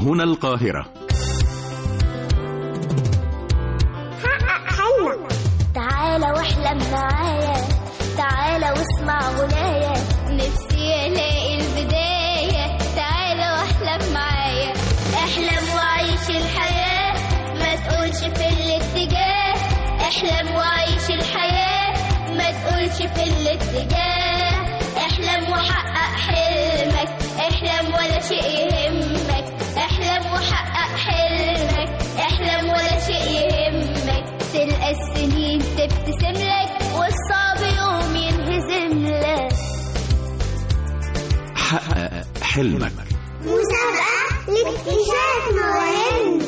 هنا القاهرة حقق حلمك تعالى واحلم معايا تعالى واسمع غنايا نفسي الاقي البداية تعالى واحلم معايا احلم وعيش الحياة ما تقولش في الاتجاه احلم وعيش الحياة ما تقولش في الاتجاه احلم وحقق حلمك احلم ولا شيء يهمك احلم وحقق حلمك احلم ولا شيء يهمك تلقى السنين تبتسم لك والصعب يوم ينهزم لك حقق حلمك مسابقة لاكتشاف مواهبنا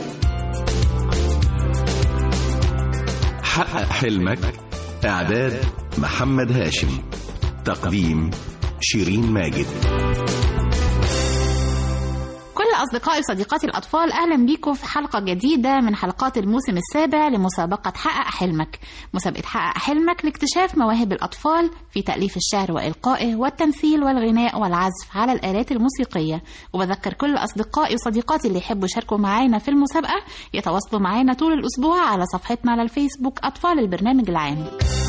حقق حلمك إعداد محمد هاشم تقديم شيرين ماجد كل أصدقائي وصديقاتي الأطفال أهلا بيكم في حلقة جديدة من حلقات الموسم السابع لمسابقة حقق حلمك مسابقة حقق حلمك لاكتشاف مواهب الأطفال في تأليف الشعر وإلقائه والتمثيل والغناء والعزف على الآلات الموسيقية وبذكر كل أصدقائي وصديقاتي اللي يحبوا يشاركوا معانا في المسابقة يتواصلوا معانا طول الأسبوع على صفحتنا على الفيسبوك أطفال البرنامج العام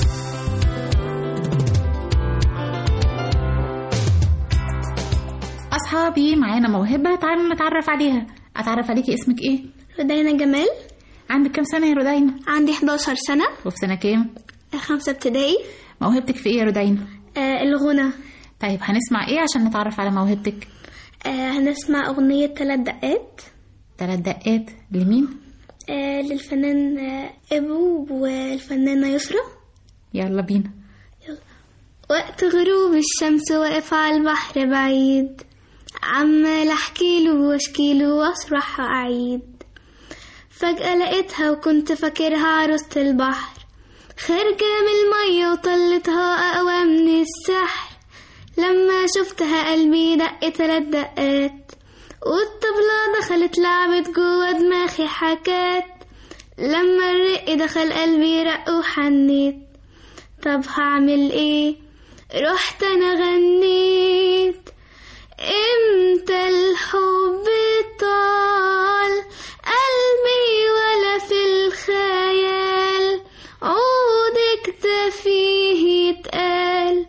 أصحابي معانا موهبة تعالوا نتعرف عليها أتعرف عليكي اسمك إيه؟ ردينا جمال عندك كام سنة يا رودينا؟ عندي 11 سنة وفي سنة كام؟ خمسة ابتدائي موهبتك في إيه يا رودينا؟ آه الغنى طيب هنسمع إيه عشان نتعرف على موهبتك؟ آه هنسمع أغنية ثلاث دقات تلات دقات لمين؟ آه للفنان آه أبو والفنانة يسرا يلا بينا وقت غروب الشمس واقف على البحر بعيد عمال احكيله واشكيله واسرح واعيد فجأة لقيتها وكنت فاكرها عروسة البحر خارجة من المية وطلتها أقوى من السحر لما شفتها قلبي دق تلات دقات والطبلة دخلت لعبت جوا دماغي حكات لما الرق دخل قلبي رق وحنيت طب هعمل ايه رحت انا غنيت امتى الحب طال قلبي ولا في الخيال عودك ده فيه اتقال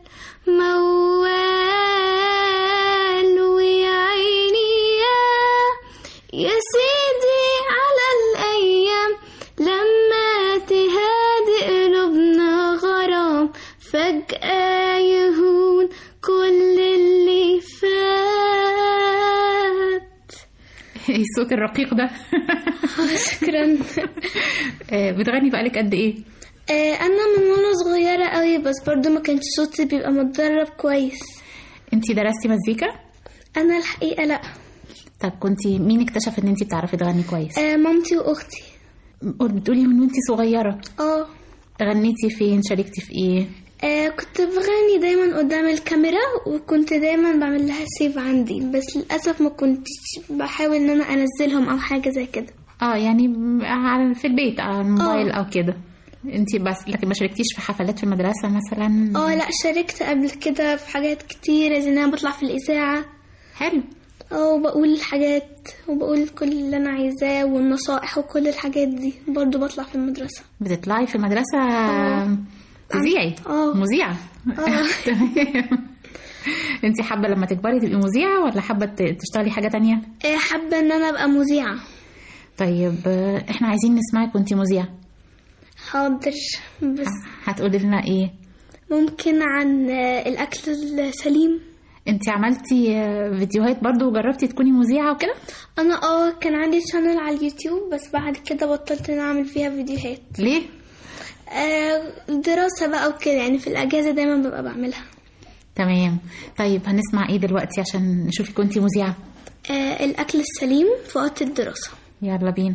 موال ويا عيني يا يا سيدي على الأيام لما تهادي قلوبنا غرام فجأة يهون كل اللي فات إيه الصوت الرقيق ده؟ شكرا آه، بتغني بقالك قد إيه؟ أنا من وأنا صغيرة قوي بس برضو ما كانش صوتي بيبقى متدرب كويس أنتي درستي مزيكا؟ أنا الحقيقة لأ طب كنتي مين اكتشف إن أنتي بتعرفي تغني كويس؟ آه، مامتي وأختي بتقولي من وأنتي صغيرة اه غنيتي فين؟ شاركتي في إيه؟ آه كنت بغني دايما قدام الكاميرا وكنت دايما بعمل لها سيف عندي بس للأسف ما كنتش بحاول ان انا انزلهم او حاجة زي كده اه يعني على في البيت على الموبايل او كده انتي بس لكن ما شاركتيش في حفلات في المدرسة مثلا اه لا شاركت قبل كده في حاجات كتيرة زي ان انا بطلع في الإذاعة حلو اه وبقول الحاجات وبقول كل اللي انا عايزاه والنصائح وكل الحاجات دي برضو بطلع في المدرسة بتطلعي في المدرسة تذيعي اه. مذيعة اه. تمام انتي حابة لما تكبري تبقي مذيعة ولا حابة ت- تشتغلي حاجة تانية آه، حابة ان انا ابقى مذيعة طيب آه، احنا عايزين نسمعك وانتي مذيعة حاضر بس هتقولي لنا ايه ممكن عن آه، الأكل السليم انتي عملتي آه، فيديوهات برضو وجربتي تكوني مذيعة وكده انا اه كان عندي شانل على اليوتيوب بس بعد كده بطلت ان اعمل فيها فيديوهات ليه آه دراسة بقى وكده يعني في الاجازة دايما ببقى بعملها تمام طيب هنسمع ايه دلوقتي عشان نشوفك وانتي مذيعة آه الاكل السليم في وقت الدراسة يلا بينا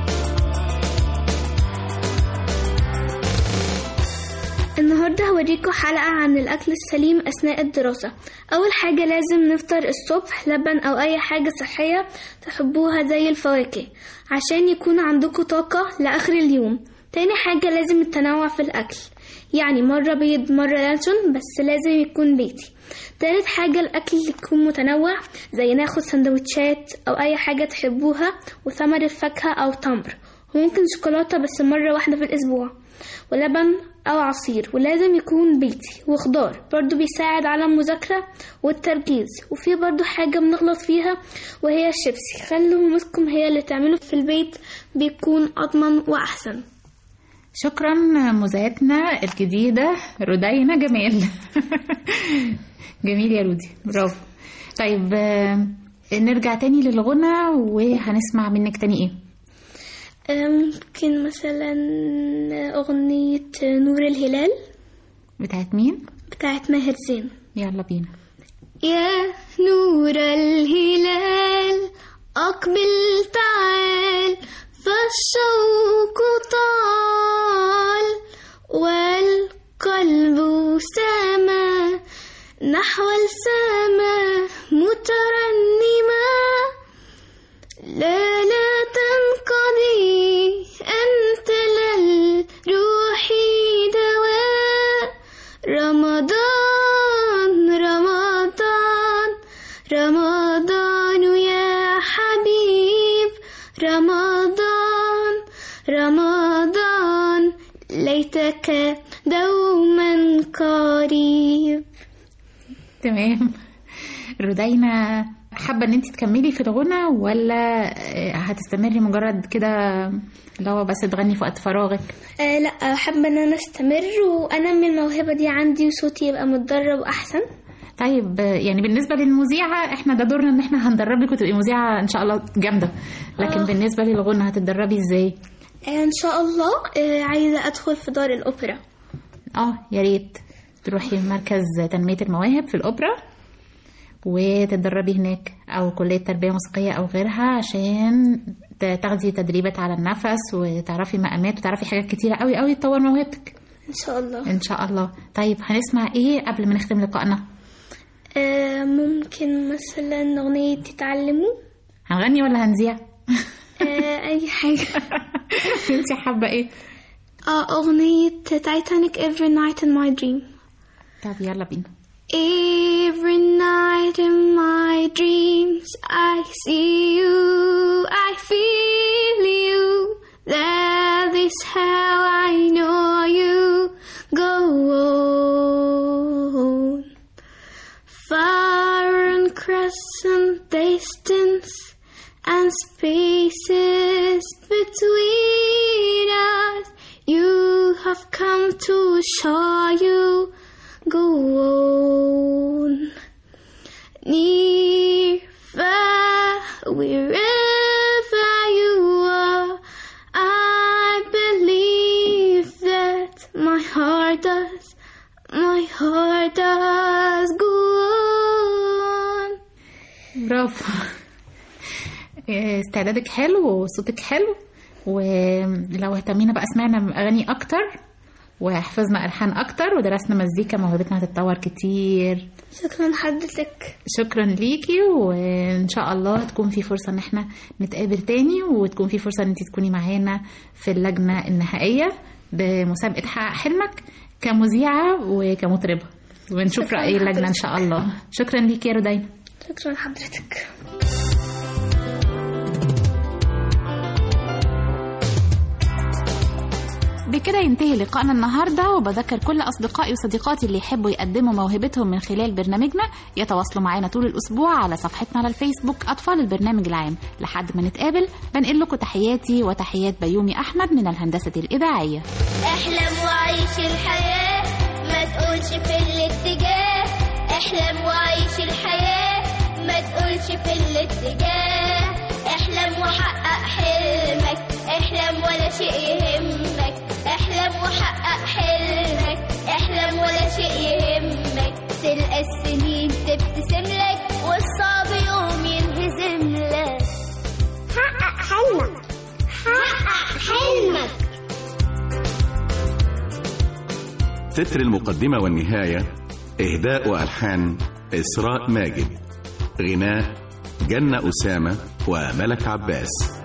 النهاردة هوريكم حلقة عن الأكل السليم أثناء الدراسة أول حاجة لازم نفطر الصبح لبن أو أي حاجة صحية تحبوها زي الفواكه عشان يكون عندكم طاقة لآخر اليوم تاني حاجة لازم التنوع في الأكل يعني مرة بيض مرة لانشون بس لازم يكون بيتي تالت حاجة الأكل يكون متنوع زي ناخد سندوتشات أو أي حاجة تحبوها وثمرة فاكهة أو تمر وممكن شوكولاتة بس مرة واحدة في الأسبوع ولبن أو عصير ولازم يكون بيتي وخضار برضو بيساعد على المذاكرة والتركيز وفي برضو حاجة بنغلط فيها وهي الشيبسي خلوا مامتكم هي اللي تعمله في البيت بيكون أضمن وأحسن شكرا مذيعتنا الجديدة رودينا جمال جميل يا رودي برافو طيب آه، نرجع تاني للغنى وهنسمع منك تاني ايه ممكن مثلا أغنية نور الهلال بتاعت مين بتاعت ماهر زين يلا بينا يا نور الهلال أقبل تعال فالشوق طال والقلب سما نحو السماء مترنما لا لا تنقضي أنت للروح دواء رمضان رمضان رمضان يا حبيب رمضان رمضان ليتك دوما قريب تمام رودينا حابة ان انت تكملي في الغنى ولا آه، هتستمري مجرد كده اللي هو بس تغني في وقت فراغك آه لا حابة ان انا استمر وانمي الموهبة دي عندي وصوتي يبقى متدرب احسن طيب آه، يعني بالنسبة للمذيعة احنا ده دورنا ان احنا هندربك وتبقي مذيعة ان شاء الله جامدة لكن آه. بالنسبة للغنى هتتدربي ازاي آه ان شاء الله آه عايزة ادخل في دار الاوبرا اه يا ريت تروحي مركز تنمية المواهب في الأوبرا وتتدربي هناك أو كلية تربية موسيقية أو غيرها عشان ت- تاخدي تدريبات على النفس وتعرفي مقامات وتعرفي حاجات كتيرة قوي قوي تطور موهبتك ان شاء الله إن شاء الله طيب هنسمع إيه قبل ما نختم لقائنا آه ممكن مثلا اغنية تتعلموا هنغني ولا هنذيع آه اي حاجة انت حابة إيه اه اغنية تايتانيك every night in my dream طب يلا بينا Every night in my dreams, I see you, I feel you. That is how I know you. Go on. Far and crescent distance and spaces between us. You have come to show you. Go on. Near, far, wherever you are, I believe that my heart does, my heart does go on. برافو استعدادك حلو وصوتك حلو ولو اهتمينا بقى سمعنا اغاني اكتر وحفظنا الحان اكتر ودرسنا مزيكا موهبتنا هتتطور كتير شكرا حضرتك شكرا ليكي وان شاء الله تكون في فرصه ان احنا نتقابل تاني وتكون في فرصه ان انت تكوني معانا في اللجنه النهائيه بمسابقه حقق حلمك كمذيعه وكمطربه ونشوف شكراً راي اللجنه ان لحضرتك. شاء الله شكرا ليكي يا رودينا شكرا حضرتك بكده ينتهي لقائنا النهارده وبذكر كل اصدقائي وصديقاتي اللي يحبوا يقدموا موهبتهم من خلال برنامجنا يتواصلوا معانا طول الاسبوع على صفحتنا على الفيسبوك اطفال البرنامج العام لحد ما نتقابل بنقل لكم تحياتي وتحيات بيومي احمد من الهندسه الاذاعيه احلم وعيش الحياة ما تقولش في الاتجاه احلم وعيش الحياة ما تقولش في الاتجاه احلم وحقق حلمك احلم ولا شيء يهمك احلم وحقق حلمك احلم ولا شيء يهمك تلقى السنين تبتسم لك والصعب يوم ينهزم لك حقق حلمك حقق حلمك تتر المقدمة والنهاية إهداء وألحان إسراء ماجد غناء جنة أسامة وملك عباس